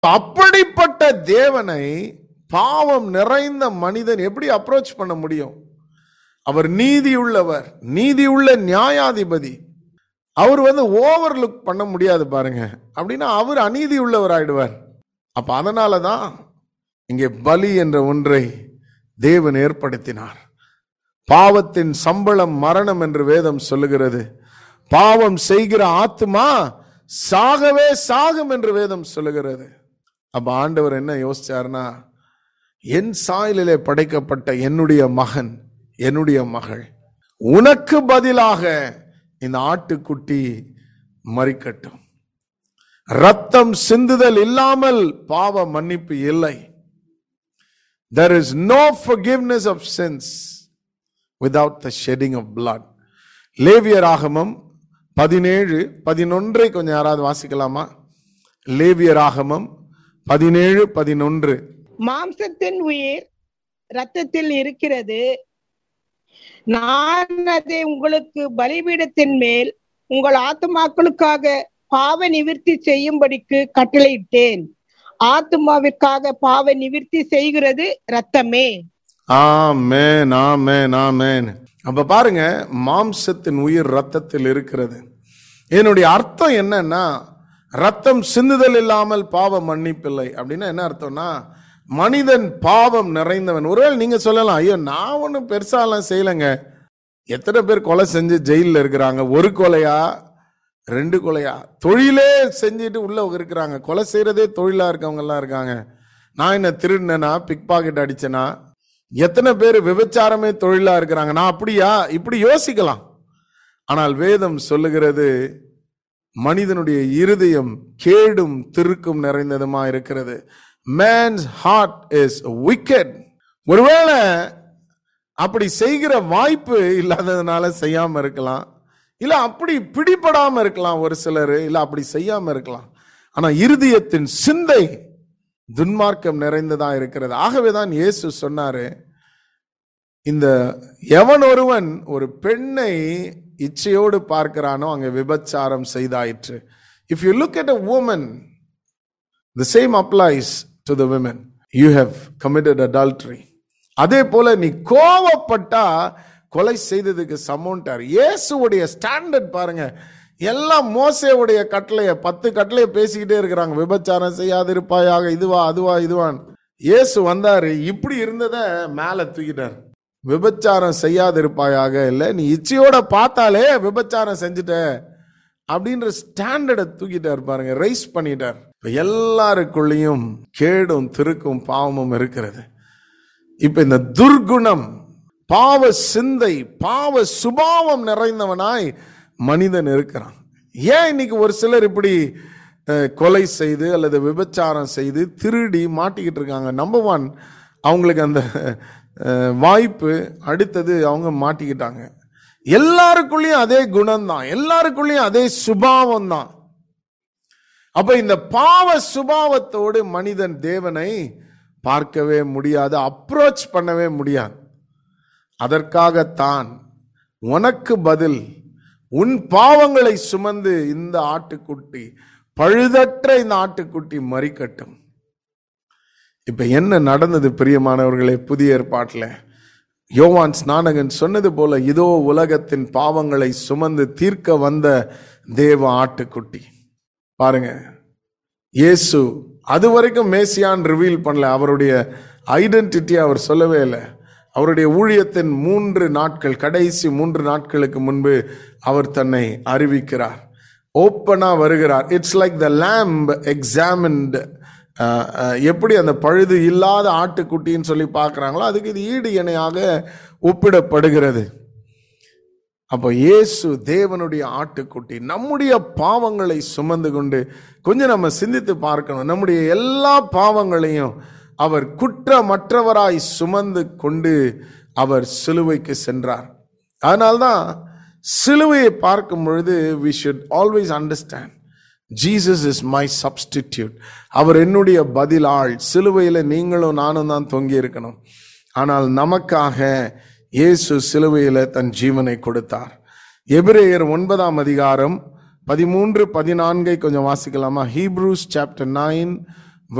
அப்படிப்பட்ட தேவனை பாவம் நிறைந்த மனிதன் எப்படி அப்ரோச் பண்ண முடியும் அவர் நீதியுள்ளவர் நீதியுள்ள நியாயாதிபதி அவர் வந்து ஓவர்லுக் பண்ண முடியாது பாருங்க அப்படின்னா அவர் அநீதி உள்ளவர் ஆயிடுவார் அப்ப அதனால தான் இங்கே பலி என்ற ஒன்றை தேவன் ஏற்படுத்தினார் பாவத்தின் சம்பளம் மரணம் என்று வேதம் சொல்லுகிறது பாவம் செய்கிற ஆத்துமா சாகவே சாகும் என்று வேதம் சொல்லுகிறது அப்ப ஆண்டவர் என்ன யோசிச்சாருன்னா என் சாயலிலே படைக்கப்பட்ட என்னுடைய மகன் என்னுடைய மகள் உனக்கு பதிலாக இந்த ஆட்டுக்குட்டி மறிக்கட்டும் ரத்தம் சிந்துதல் இல்லாமல் பாவ மன்னிப்பு இல்லை there is no forgiveness of sins without the shedding of blood லேவியராகமம் பதினேழு பதினொன்றை கொஞ்சம் யாராவது வாசிக்கலாமா லேவியராகமம் பதினேழு பதினொன்று மாம்சத்தின் உயிர் இரத்தத்தில் இருக்கிறது நான் அதை உங்களுக்கு பலிபீடத்தின் மேல் உங்கள் ஆத்துமாக்களுக்காக பாவ நிவிர்த்தி செய்யும்படிக்கு கட்டளையிட்டேன் ஆத்துமாவிற்காக பாவ நிவிர்த்தி செய்கிறது இரத்தமே ஆமென் ஆமென் ஆமென் அப்ப பாருங்க மாம்சத்தின் உயிர் ரத்தத்தில் இருக்கிறது என்னுடைய அர்த்தம் என்னன்னா ரத்தம் சிந்துதல் இல்லாமல் பாவ மன்னிப்பில்லை அப்படின்னா என்ன அர்த்தம்னா மனிதன் பாவம் நிறைந்தவன் ஒருவேளை நீங்க சொல்லலாம் ஐயோ நான் ஒன்றும் பெருசாலாம் செய்யலைங்க எத்தனை பேர் கொலை செஞ்சு ஜெயிலில் இருக்கிறாங்க ஒரு கொலையா ரெண்டு கொலையா தொழிலே செஞ்சுட்டு உள்ள இருக்கிறாங்க கொலை செய்யறதே தொழிலா இருக்கவங்க எல்லாம் இருக்காங்க நான் என்ன திருடினேனா பிக் பாக்கெட் அடிச்சேனா எத்தனை பேர் விபச்சாரமே தொழிலா இருக்கிறாங்க நான் அப்படியா இப்படி யோசிக்கலாம் ஆனால் வேதம் சொல்லுகிறது மனிதனுடைய இருதயம் கேடும் திருக்கும் நிறைந்ததுமா இருக்கிறது மேன்ஸ் ஹார்ட் இஸ் wicked ஒருவேளை அப்படி செய்கிற வாய்ப்பு இல்லாததுனால செய்யாம இருக்கலாம் இல்ல அப்படி பிடிபடாம இருக்கலாம் ஒரு சிலர் இல்ல அப்படி செய்யாம இருக்கலாம் ஆனா இருதயத்தின் சிந்தை துன்மார்க்கம் நிறைந்ததா இருக்கிறது ஆகவேதான் இயேசு சொன்னாரு இந்த எவன் ஒருவன் ஒரு பெண்ணை இச்சையோடு பார்க்கிறானோ அங்க விபச்சாரம் செய்தாயிற்று if you look at a woman the same applies to the women you have committed adultery அதே போல நீ கோவப்பட்டா கொலை செய்ததுக்கு சமோன்ட்டார் இயேசுவுடைய ஸ்டாண்டர்ட் பாருங்க எல்லாம் மோசேவுடைய கட்டளைய பத்து கட்டளைய பேசிக்கிட்டே இருக்கிறாங்க விபச்சாரம் செய்யாதிருப்பாயாக இதுவா அதுவா இதுவான் இயேசு வந்தாரு இப்படி இருந்ததை மேல தூக்கிட்டார் விபச்சாரம் செய்யாதிருப்பாயாக இல்லை நீ இச்சையோட பார்த்தாலே விபச்சாரம் செஞ்சுட்ட அப்படின்ற ஸ்டாண்டர்டை தூக்கிட்டார் பாருங்க ரைஸ் பண்ணிட்டார் இப்ப எல்லாருக்குள்ளேயும் கேடும் திருக்கும் பாவமும் இருக்கிறது இப்ப இந்த துர்குணம் பாவ சிந்தை பாவ சுபாவம் நிறைந்தவனாய் மனிதன் இருக்கிறான் ஏன் இன்னைக்கு ஒரு சிலர் இப்படி அஹ், கொலை செய்து அல்லது விபச்சாரம் செய்து திருடி மாட்டிக்கிட்டு இருக்காங்க நம்பர் ஒன் அவங்களுக்கு அந்த அஹ், வாய்ப்பு அடுத்தது அவங்க மாட்டிக்கிட்டாங்க எல்லாருக்குள்ளேயும் அதே குணம்தான் எல்லாருக்குள்ளேயும் அதே சுபாவம் தான் அப்ப இந்த பாவ சுபாவத்தோடு மனிதன் தேவனை பார்க்கவே முடியாது அப்ரோச் பண்ணவே முடியாது அதற்காகத்தான் உனக்கு பதில் உன் பாவங்களை சுமந்து இந்த ஆட்டுக்குட்டி பழுதற்ற இந்த ஆட்டுக்குட்டி மறிக்கட்டும் இப்ப என்ன நடந்தது பிரியமானவர்களே புதிய ஏற்பாட்டில் யோவான் ஸ்நானகன் சொன்னது போல இதோ உலகத்தின் பாவங்களை சுமந்து தீர்க்க வந்த தேவ ஆட்டுக்குட்டி பாருங்க இயேசு அது வரைக்கும் மேசியான் ரிவீல் பண்ணல அவருடைய ஐடென்டிட்டி அவர் சொல்லவே இல்லை அவருடைய ஊழியத்தின் மூன்று நாட்கள் கடைசி மூன்று நாட்களுக்கு முன்பு அவர் தன்னை அறிவிக்கிறார் ஓப்பனா வருகிறார் it's like the lamb examined எப்படி அந்த பழுது இல்லாத ஆட்டுக்குட்டின்னு சொல்லி பார்க்குறாங்களோ அதுக்கு இது ஈடு இணையாக ஒப்பிடப்படுகிறது அப்போ இயேசு தேவனுடைய ஆட்டுக்குட்டி நம்முடைய பாவங்களை சுமந்து கொண்டு கொஞ்சம் நம்ம சிந்தித்து பார்க்கணும் நம்முடைய எல்லா பாவங்களையும் அவர் குற்றமற்றவராய் சுமந்து கொண்டு அவர் சிலுவைக்கு சென்றார் அதனால்தான் சிலுவையை பார்க்கும் பொழுது we should always understand Jesus is my substitute அவர் என்னுடைய பதில் ஆள் சிலுவையில் நீங்களும் நானும் தான் தொங்கி இருக்கணும் ஆனால் நமக்காக இயேசு சிலுவையில் தன் ஜீவனை கொடுத்தார் எபிரேயர் ஒன்பதாம் அதிகாரம் பதிமூன்று பதினான்கை கொஞ்சம் வாசிக்கலாமா ஹீப்ரூஸ் சாப்டர் நைன்